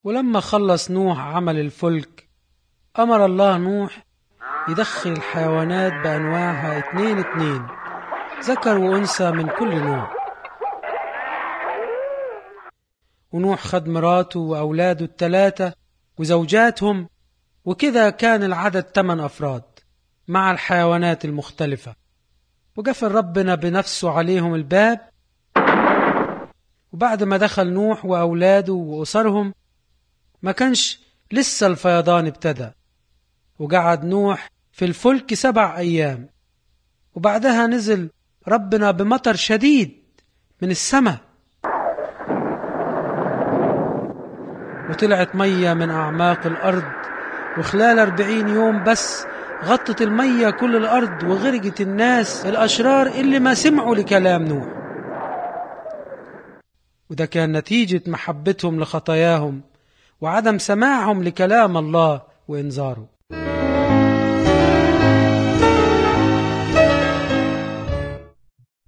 ولما خلص نوح عمل الفلك أمر الله نوح يدخل الحيوانات بأنواعها اتنين اتنين ذكر وأنثى من كل نوع ونوح خد مراته وأولاده التلاتة وزوجاتهم وكده كان العدد تمن أفراد مع الحيوانات المختلفة وقفل ربنا بنفسه عليهم الباب وبعد ما دخل نوح وأولاده وأسرهم ما كانش لسه الفيضان ابتدى وقعد نوح في الفلك سبع أيام وبعدها نزل ربنا بمطر شديد من السماء وطلعت مية من أعماق الأرض وخلال أربعين يوم بس غطت المية كل الأرض وغرقت الناس الأشرار اللي ما سمعوا لكلام نوح وده كان نتيجة محبتهم لخطاياهم وعدم سماعهم لكلام الله وإنذاره